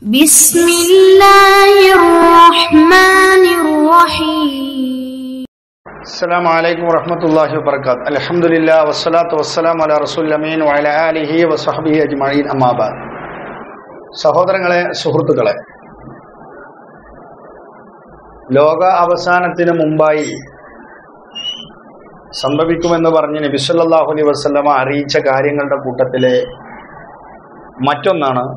بسم الله الرحمن الرحيم السلام عليكم ورحمة الله وبركاته الحمد لله والصلاة والسلام على رسول الأمين وعلى آله وصحبه أجمعين أما بعد സഹോദരങ്ങളെ സുഹൃത്തുക്കളെ ലോക അവസാനത്തിന് മുമ്പായി സംഭവിക്കുമെന്ന് പറഞ്ഞ് നബിസല്ലാഹു അലൈ വസ്ലമ അറിയിച്ച കാര്യങ്ങളുടെ കൂട്ടത്തിലെ മറ്റൊന്നാണ്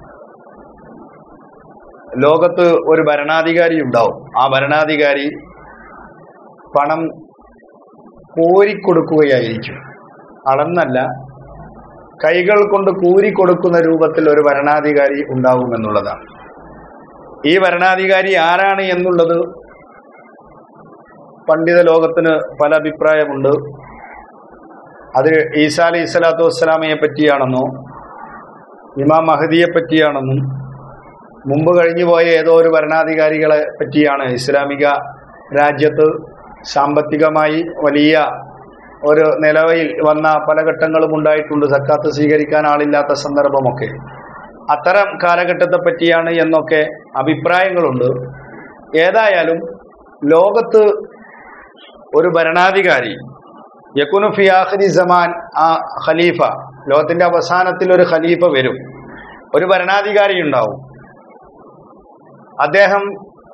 ലോകത്ത് ഒരു ഭരണാധികാരി ഉണ്ടാവും ആ ഭരണാധികാരി പണം കോരിക്കൊടുക്കുകയായിരിക്കും അളന്നല്ല കൈകൾ കൊണ്ട് കൂരിക്കൊടുക്കുന്ന രൂപത്തിൽ ഒരു ഭരണാധികാരി ഉണ്ടാവുമെന്നുള്ളതാണ് ഈ ഭരണാധികാരി ആരാണ് എന്നുള്ളത് പണ്ഡിത ലോകത്തിന് പല അഭിപ്രായമുണ്ട് അത് ഈസാ അലൈഹി സ്വലാത്തു വസ്സലാമയെ പറ്റിയാണെന്നോ ഇമാം മഹദിയെ പറ്റിയാണെന്നും മുമ്പ് കഴിഞ്ഞുപോയ ഏതോ ഒരു ഭരണാധികാരികളെ പറ്റിയാണ് ഇസ്ലാമിക രാജ്യത്ത് സാമ്പത്തികമായി വലിയ ഒരു നിലവിൽ വന്ന പല ഘട്ടങ്ങളും ഉണ്ടായിട്ടുണ്ട് സക്കാത്ത് സ്വീകരിക്കാൻ ആളില്ലാത്ത സന്ദർഭമൊക്കെ അത്തരം കാലഘട്ടത്തെ പറ്റിയാണ് എന്നൊക്കെ അഭിപ്രായങ്ങളുണ്ട് ഏതായാലും ലോകത്ത് ഒരു ഭരണാധികാരി യക്കുനു ഫിയാഖരി സമാൻ ആ ഖലീഫ ലോകത്തിന്റെ അവസാനത്തിൽ ഒരു ഖലീഫ വരും ഒരു ഭരണാധികാരി ഉണ്ടാവും അദ്ദേഹം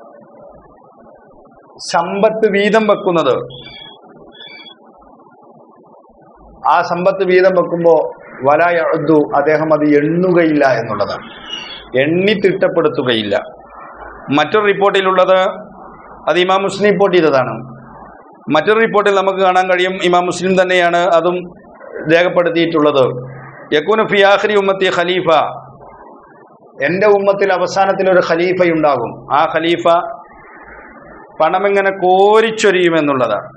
സമ്പത്ത് വീതം വെക്കുന്നത് ആ സമ്പത്ത് വീതം വെക്കുമ്പോൾ വലായു അദ്ദേഹം അത് എണ്ണുകയില്ല എന്നുള്ളതാണ് എണ്ണി തിട്ടപ്പെടുത്തുകയില്ല മറ്റൊരു റിപ്പോർട്ടിലുള്ളത് അത് ഇമാം മുസ്ലിം റിപ്പോർട്ട് ചെയ്തതാണ് മറ്റൊരു റിപ്പോർട്ടിൽ നമുക്ക് കാണാൻ കഴിയും ഇമാം മുസ്ലിം തന്നെയാണ് അതും രേഖപ്പെടുത്തിയിട്ടുള്ളത് യക്കൂന് ഫിയാഖരി ഉമ്മത്തി ഖലീഫ എൻ്റെ ഉമ്മത്തിൽ അവസാനത്തിൽ ഒരു ഖലീഫയുണ്ടാകും ആ ഖലീഫ പണമെങ്ങനെ കോരിച്ചൊരിയുമെന്നുള്ളതാണ്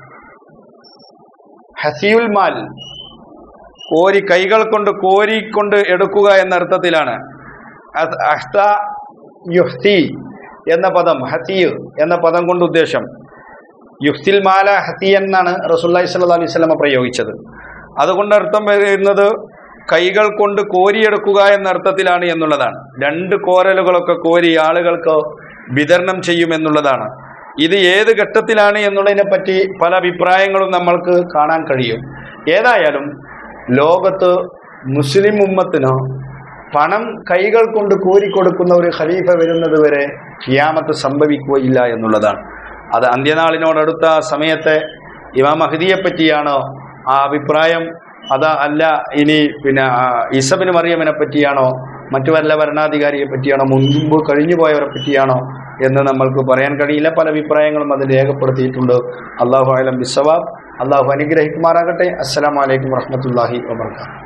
ഹസീഉൽ മാൽ കോരി കൈകൾ കൊണ്ട് കോരിക്കൊണ്ട് എടുക്കുക എന്ന അർത്ഥത്തിലാണ് അഹ് അഹ്ത യുഹ്തി എന്ന പദം ഹസീ എന്ന പദം കൊണ്ട് ഉദ്ദേശം യുഹ്തിൽ മാല ഹസി എന്നാണ് റസൂല്ലി സ്വല്ലി അലൈഹി സ്വലമ പ്രയോഗിച്ചത് അതുകൊണ്ട് അർത്ഥം വരുന്നത് കൈകൾ കൊണ്ട് കോരിയെടുക്കുക എന്ന അർത്ഥത്തിലാണ് എന്നുള്ളതാണ് രണ്ട് കോരലുകളൊക്കെ കോരി ആളുകൾക്ക് വിതരണം ചെയ്യുമെന്നുള്ളതാണ് ഇത് ഏത് ഘട്ടത്തിലാണ് എന്നുള്ളതിനെ പറ്റി പല അഭിപ്രായങ്ങളും നമ്മൾക്ക് കാണാൻ കഴിയും ഏതായാലും ലോകത്ത് മുസ്ലിം ഉമ്മത്തിന് പണം കൈകൾ കൊണ്ട് കോരിക്കൊടുക്കുന്ന ഒരു ഖലീഫ വരുന്നത് വരെ ഖിയാമത്ത് സംഭവിക്കുകയില്ല എന്നുള്ളതാണ് അത് അന്ത്യനാളിനോടടുത്ത സമയത്തെ ഇമാം മഹദിയെ പറ്റിയാണോ ആ അഭിപ്രായം അതാ അല്ല ഇനി പിന്നെ ആ, ഈസബിന് മറിയമിനെ പറ്റിയാണോ മറ്റു വല്ല ഭരണാധികാരിയെ പറ്റിയാണോ മുൻപ് കഴിഞ്ഞു പോയവരെ പറ്റിയാണോ എന്ന് നമ്മൾക്ക് പറയാൻ കഴിയില്ല പല അഭിപ്രായങ്ങളും അത് രേഖപ്പെടുത്തിയിട്ടുണ്ട് അള്ളാഹു അലം ബിസവാബ് അള്ളാഹു അനുഗ്രഹിക്കുമാറാകട്ടെ അസ്സലാമലൈക്കും വറഹമത്തല്ലാഹി വാബർക്കാത്തു